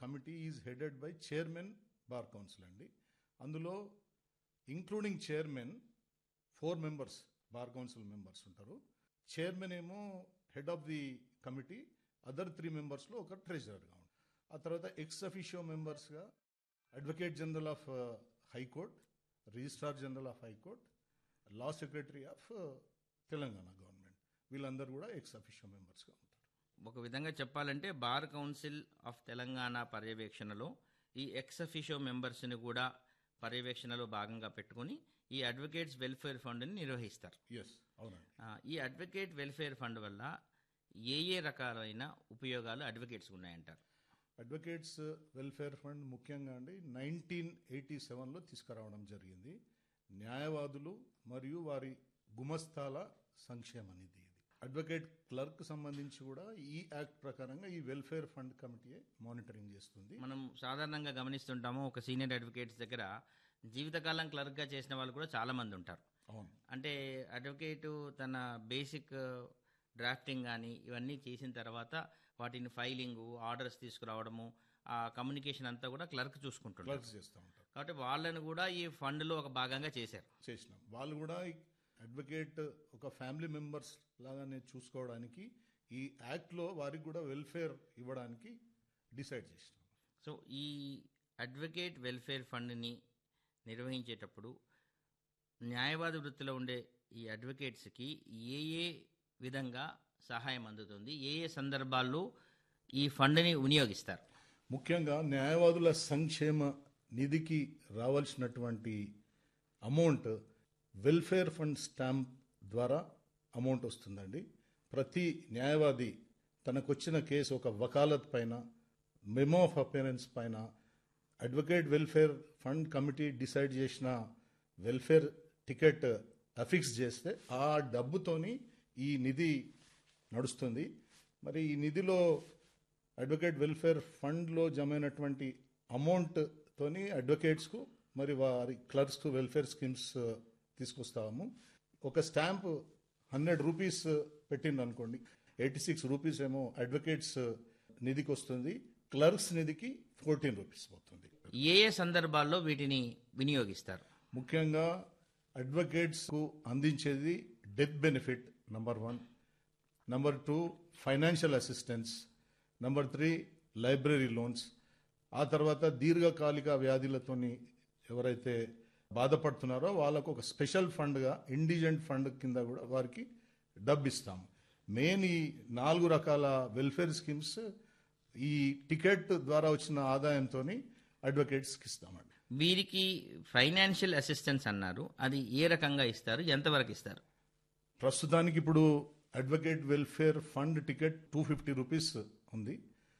committee is headed by chairman bar council అండి అందులో including chairman four members bar council members ఉంటారు chairman ఏమో head of the committee other three మెంబర్స్లో ఒక ట్రెజరర్గా ఉంటారు ఆ తర్వాత ఎక్స్ అఫీషియో మెంబర్స్గా advocate general of high court registrar general of high court law secretary of Telangana government వీళ్ళందరూ కూడా ఎక్స్ అఫీషియో మెంబర్స్గా ఉంటారు ఒక విధంగా చెప్పాలంటే బార్ కౌన్సిల్ ఆఫ్ తెలంగాణ పర్యవేక్షణలో ఈ ఎక్స్ అఫిషియో మెంబర్స్ని కూడా పర్యవేక్షణలో భాగంగా పెట్టుకొని ఈ అడ్వకేట్స్ వెల్ఫేర్ ఫండ్ని నిర్వహిస్తారు ఎస్ అవునండి ఆ, ఈ అడ్వకేట్ వెల్ఫేర్ ఫండ్ వల్ల ఏ ఏ రకాలైన ఉపయోగాలు అడ్వకేట్స్ ఉన్నాయంటారు అడ్వకేట్స్ వెల్ఫేర్ ఫండ్ ముఖ్యంగా అండి నైన్టీన్ ఎయిటీ సెవెన్లో తీసుకురావడం జరిగింది న్యాయవాదులు మరియు వారి గుమస్తాల సంక్షేమ నిధి ఇది అడ్వకేట్ క్లర్క్ సంబంధించి కూడా ఈ యాక్ట్ ప్రకారంగా ఈ వెల్ఫేర్ ఫండ్ కమిటీ మానిటరింగ్ చేస్తుంది మనం సాధారణంగా గమనిస్తుంటాము ఒక సీనియర్ అడ్వకేట్స్ దగ్గర జీవితకాలం క్లర్క్గా చేసిన వాళ్ళు కూడా చాలా మంది ఉంటారు అవును అంటే అడ్వకేటు తన బేసిక్ డ్రాఫ్టింగ్ కానీ ఇవన్నీ చేసిన తర్వాత వాటిని ఫైలింగు ఆర్డర్స్ తీసుకురావడము ఆ కమ్యూనికేషన్ అంతా కూడా క్లర్క్ చూసుకుంటున్నారు క్లర్క్స్ చేస్తూ ఉంటారు కాబట్టి వాళ్ళని కూడా ఈ ఫండ్లో ఒక భాగంగా చేశారు చేసినాం వాళ్ళు కూడా అడ్వకేట్ ఒక ఫ్యామిలీ మెంబర్స్ లాగానే చూసుకోవడానికి ఈ యాక్ట్లో వారికి కూడా వెల్ఫేర్ ఇవ్వడానికి డిసైడ్ చేసినాం సో ఈ అడ్వకేట్ వెల్ఫేర్ ఫండ్ని నిర్వహించేటప్పుడు న్యాయవాద వృత్తిలో ఉండే ఈ అడ్వకేట్స్కి ఏ ఏ విధంగా సహాయం అందుతుంది ఏ ఏ సందర్భాల్లో ఈ ఫండ్ని వినియోగిస్తారు ముఖ్యంగా న్యాయవాదుల సంక్షేమ నిధికి రావాల్సినటువంటి అమౌంట్ వెల్ఫేర్ ఫండ్ స్టాంప్ ద్వారా అమౌంట్ వస్తుందండి ప్రతి న్యాయవాది తనకొచ్చిన కేసు ఒక వకాలత్ పైన మెమో ఆఫ్ అపేరెన్స్ పైన advocate welfare fund committee decide చేసిన వెల్ఫేర్ టికెట్ అఫిక్స్ చేస్తే ఆ డబ్బుతోని ఈ నిధి నడుస్తుంది మరి ఈ నిధిలో అడ్వకేట్ వెల్ఫేర్ ఫండ్లో జమైనటువంటి అమౌంట్ తోని అడ్వకేట్స్కు మరి వారి క్లర్క్స్కు వెల్ఫేర్ స్కీమ్స్ తీసుకొస్తాము ఒక స్టాంప్ హండ్రెడ్ రూపీస్ పెట్టింది అనుకోండి ఎయిటీ సిక్స్ రూపీస్ ఏమో అడ్వకేట్స్ నిధికి వస్తుంది క్లర్క్స్ నిధికి ఫోర్టీన్ రూపీస్ పోతుంది ఏ ఏ సందర్భాల్లో వీటిని వినియోగిస్తారు ముఖ్యంగా అడ్వకేట్స్కు అందించేది death benefit number one number two financial assistance number three library loans ఆ తర్వాత దీర్ఘకాలిక వ్యాధులతోని ఎవరైతే బాధపడుతున్నారో వాళ్ళకు ఒక స్పెషల్ ఫండ్గా ఇండిజెంట్ ఫండ్ కింద కూడా వారికి డబ్బు ఇస్తాం మెయిన్ ఈ నాలుగు రకాల వెల్ఫేర్ స్కీమ్స్ ఈ టికెట్ ద్వారా వచ్చిన ఆదాయంతో అడ్వకేట్స్కి ఇస్తామండి వీరికి ఫైనాన్షియల్ అసిస్టెన్స్ అన్నారు అది ఏ రకంగా ఇస్తారు ఎంతవరకు ఇస్తారు ప్రస్తుతానికి ఇప్పుడు advocate welfare fund ticket two fifty rupees ఉంది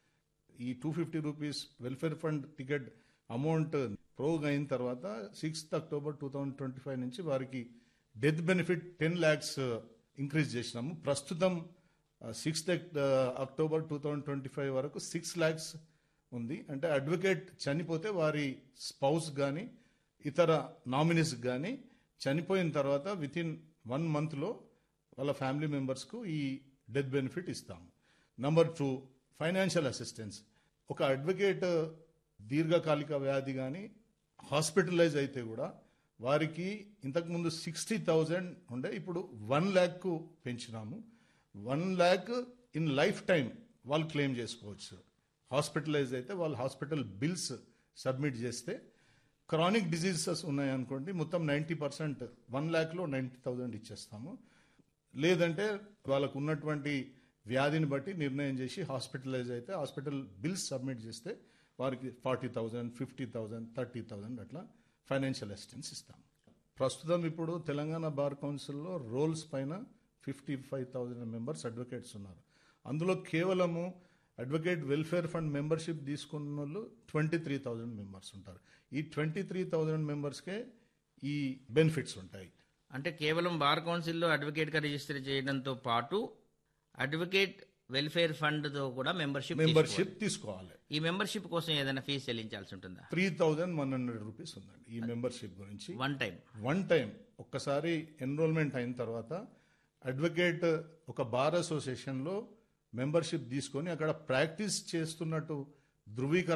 ఈ two fifty rupees welfare fund ticket amount ప్రోగ్ అయిన తర్వాత sixth October two thousand twenty five నుంచి వారికి death benefit ten lakhs increase చేసినాము ప్రస్తుతం sixth October two thousand twenty five వరకు సిక్స్ ల్యాక్స్ ఉంది అంటే అడ్వకేట్ చనిపోతే వారి స్పౌస్ కానీ ఇతర నామినీస్ కానీ చనిపోయిన తర్వాత విత్ ఇన్ వన్ మంత్లో వాళ్ళ ఫ్యామిలీ మెంబర్స్కు ఈ డెత్ బెనిఫిట్ ఇస్తాము నంబర్ టూ ఫైనాన్షియల్ అసిస్టెన్స్ ఒక అడ్వకేట్ దీర్ఘకాలిక వ్యాధి కానీ హాస్పిటలైజ్ అయితే కూడా వారికి ఇంతకుముందు సిక్స్టీ థౌజండ్ ఉండే ఇప్పుడు వన్ ల్యాక్కు పెంచినాము one lakh in lifetime వాళ్ళు క్లెయిమ్ చేసుకోవచ్చు హాస్పిటలైజ్ అయితే వాళ్ళు హాస్పిటల్ బిల్స్ సబ్మిట్ చేస్తే క్రానిక్ డిజీజెస్ ఉన్నాయనుకోండి మొత్తం నైంటీ పర్సెంట్ వన్ ల్యాక్లో నైంటీ థౌజండ్ ఇచ్చేస్తాము లేదంటే వాళ్ళకు ఉన్నటువంటి వ్యాధిని బట్టి నిర్ణయం చేసి హాస్పిటలైజ్ అయితే హాస్పిటల్ బిల్స్ సబ్మిట్ చేస్తే వారికి forty thousand fifty thousand thirty thousand అట్లా ఫైనాన్షియల్ అసిస్టెన్స్ ఇస్తాం ప్రస్తుతం ఇప్పుడు తెలంగాణ బార్ కౌన్సిల్లో రోల్స్ పైన fifty five thousand members advocates ఉన్నారు అందులో కేవలము అడ్వకేట్ వెల్ఫేర్ ఫండ్ మెంబర్షిప్ తీసుకున్న వాళ్ళు ట్వంటీ త్రీ థౌజండ్ మెంబర్స్ ఉంటారు ఈ ట్వంటీ త్రీ థౌజండ్ మెంబర్స్కే ఈ బెనిఫిట్స్ ఉంటాయి అంటే కేవలం బార్ కౌన్సిల్లో అడ్వకేట్గా రిజిస్టర్ చేయడంతో పాటు అడ్వకేట్ వెల్ఫేర్ ఫండ్తో కూడా మెంబర్షిప్ మెంబర్షిప్ తీసుకోవాలి ఈ మెంబర్షిప్ కోసం ఏదైనా ఫీజు చెల్లించాల్సి ఉంటుందా three thousand one hundred rupees ఉందండి ఈ మెంబర్షిప్ గురించి వన్ టైం వన్ టైం ఒక్కసారి ఎన్రోల్మెంట్ అయిన తర్వాత అడ్వకేట్ ఒక బార్ అసోసియేషన్లో మెంబర్షిప్ తీసుకొని అక్కడ ప్రాక్టీస్ చేస్తున్నట్టు ధృవీకరణ